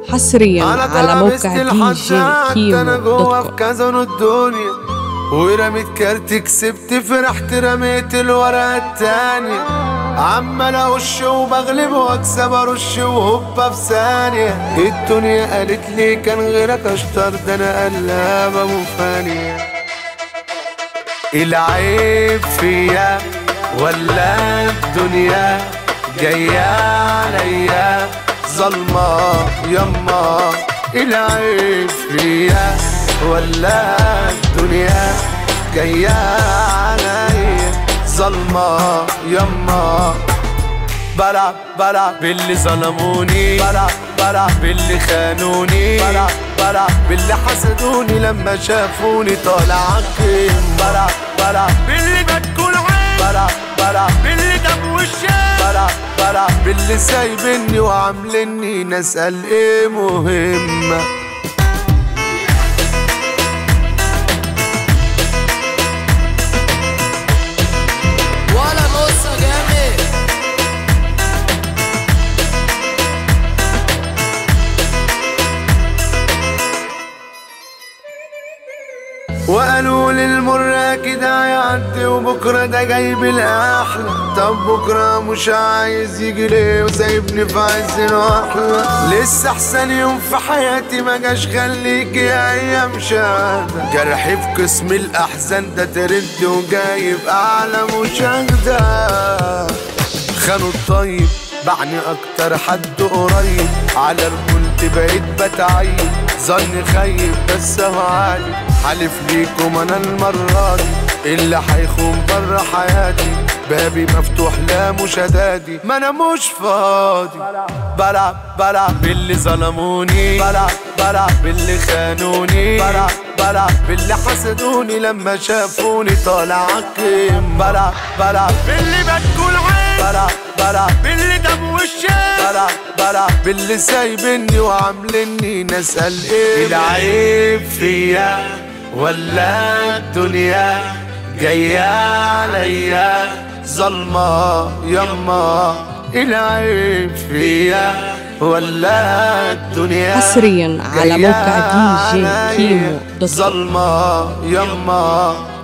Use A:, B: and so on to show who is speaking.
A: حصريا على موقع دي جي كيمو دوت كوم
B: كذا الدنيا ورميت كارت كسبت فرحت رميت الورقة التانية عمال اخش وبغلب واكسب ارش وهوبا في ثانية الدنيا قالت لي كان غيرك اشطر ده انا قلاب ابو فانية العيب فيا ولا الدنيا جاية عليا ظلمة يما العيب فيا ولا الدنيا جاية عليا ظلمة يما بلع بلع باللي ظلموني بلع بلع باللي خانوني بلع بلع باللي حسدوني لما شافوني طالع عقيم بلع بلع باللي بدكوا العين بلع بلع باللي دم وشين بلع بلع باللي سايبني وعاملني نسأل ايه مهمة
C: ولا نص جامد
B: وقالوا للمرة كده هيعدي وبكرة ده جايب الأحلى طب بكرة مش عايز يجي ليه وسايبني في عز الوحلة لسه أحسن يوم في حياتي ما جاش خليك يا أيام شهادة جرحي في قسم الأحزان ده ترد وجايب أعلى مشاهدة خانوا الطيب بعني اكتر حد قريب على رجولتي بقيت بتعيب ظن خيب بس هو عادي حلف ليكم انا المرة دي اللي هيخون بره حياتي بابي مفتوح لا مشاداتي ما انا مش فاضي بلعب بلعب باللي ظلموني بلعب بلعب باللي خانوني بلعب بلعب باللي حسدوني لما شافوني طالع عقيم بلعب بلعب باللي بدكوا العين بلعب بلعب باللي دم وشين بلعب بلعب باللي سايبني وعاملني نسأل ايه العيب فيا ولا الدنيا جاية عليا ظلمة يما العيب فيا ولا الدنيا
A: حصريا على
B: جاية
A: موقع دي جي
B: عليا
A: كيمو دوت كوم
B: ظلمة يما